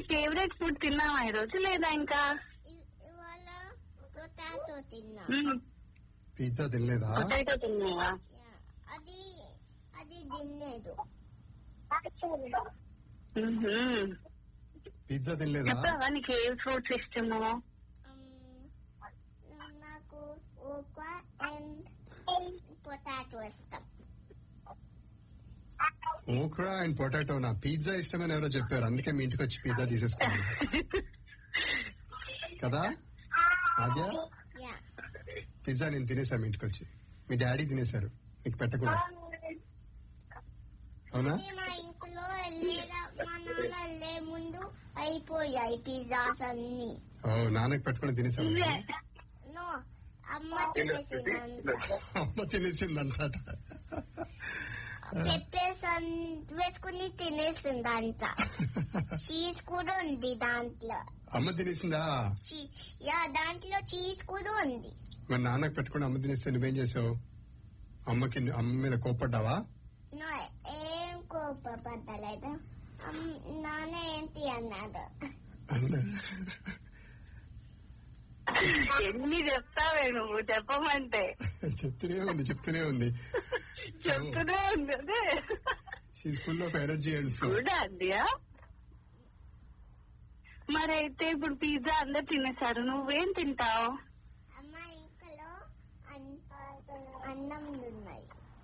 Favourite food తిన్నావా ఈ రోజు లేదా ఇంకా ఇ- ఇవాళ పొటాటో తిన్నా పిజ్జా తినలేదా పొటాటో తిన్నావా యా, అది అది తినలేదు మ్మ్హ్మ్. పిజ్జా తినలేదా చెప్పావా నీకు ఏ ఫ్రూట్స్ ఇష్టమో Um, నాకు ఒక అండ్ పొటాటో ఇష్టం ఓక్రా అండ్ పొటాటో నా పిజ్జా ఇష్టమని ఎవరో చెప్పారు అందుకే మీ ఇంటికి వచ్చి పిజ్జా తీసేసుకున్నాను కదా అదే యా పిజ్జా నేను తినేసాను మీ ఇంటికి వచ్చి మీ డాడీ తినేశారు మీకు పెట్టకుండా అవునా ఇది మా ఇంట్లో వెళ్ళేదా మా నాన్న వెళ్ళే ముందు అయిపోయాయి పిజ్జాస్ అన్ని ఓ నాన్నకి పెట్టుకుని తినేసాను ఇవే. నో అమ్మ తినేసిందంట అమ్మ తినేసిందంతట పెప్పర్స్ వేసుకుని తినేసిందంట చీజ్ కూడా ఉంది దాంట్లో అమ్మ తినేసిందా చీ- యా దాంట్లో చీజ్ కూడా ఉంది మరి నాన్నకి పెట్టుకుని అమ్మ తినేస్తే నువ్వేం చేసావు అమ్మకి అమ్మ మీద కోపడ్డావా నో ఏం కోపపడలేదు అమ్- నాన్న ఏంటి అన్నాడు అన్నా. ఎన్ని చెప్తావే నువ్వు చెప్పమంటే చెప్తూనే ఉంది చెప్తూనే ఉంది చెప్తూనే ఉంది అదే she's full of energy and flow చూడా అద్యా మరైతే ఇప్పుడు పిజ్జా అందరు తినేశారు నువ్వేం తింటావు అమ్మ ఇంకలో అన్నంలు ఉన్నాయి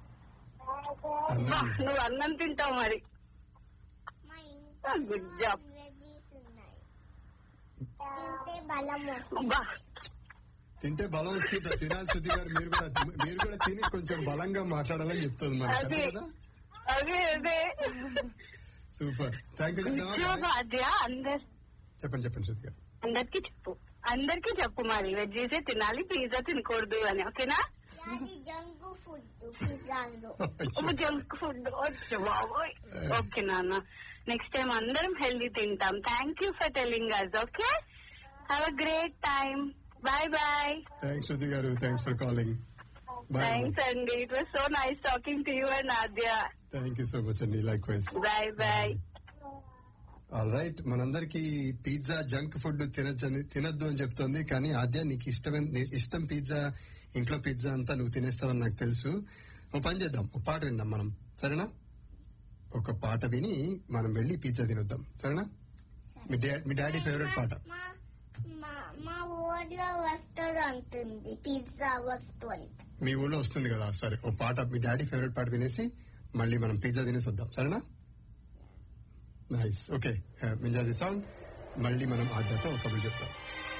నువ్వు అన్నం తింటావు మరి మా Ah, good job. ఇంట్లో వెజీస్ ఉన్నాయి తింటే బలం వస్తుంది బా తింటే బలం వస్తుంది తినాలి శృతి గారు మీరు కూడా మీరు కూడా తిని కొంచెం బలంగా మాట్లాడాలని చెప్తుంది మరి అదే. కదా అదే అదే సూపర్ థ్యాంక్ యూ ఉద్యోగం చెప్తామా అద్యా అందరు చెప్పండి చెప్పండి శృతి గారు అందరికి చెప్పు అందరికి చెప్పు మరి వెజ్జీసే తినాలి పిజ్జా తినకూడదు అని ఓకేనా అది జంక్ ఫుడ్ పిజ్జాలో జంక్ ఫుడ్ వచ్చు బాబోయ్ ఓకే నాన్న నెక్స్ట్ టైం అందరం హెల్దీ తింటాం thank you for telling us okay have a great time bye bye thanks Shruti గారు thanks for calling bye thanks అండి it was so nice talking to you and Aadya thank you so much అండి likewise bye bye all right మనందరికి pizza junk food తినొచ్చని తినొద్దు అని చెప్తోంది కానీ ఆద్య నీకు ఇష్టమైన నీ ఇష్టం పిజ్జా ఇంట్లో పిజ్జా అంతా నువ్వు తినేస్తావని నాకు తెలుసు ఒక పని చేద్దాం ఒక పాట విందాం మనం సరేనా ఒక పాట విని మనం వెళ్ళి పిజ్జా తినొద్దాం సరేనా మీ డా- మీ డాడీ ఫేవరెట్ పాట మా మా- మా ఊర్లో వస్తుంది అంటుంది పిజ్జా వస్తుంది మీ ఊళ్ళో వస్తుంది కదా సరే ఒక పాట మీ డాడీ ఫేవరెట్ పాట వినేసి మళ్ళీ మనం పిజ్జా తినేసి వద్దాం సరేనా nice okay enjoy the song మళ్ళీ మనం ఆద్యతో ఒక కబుర్ చెప్తాం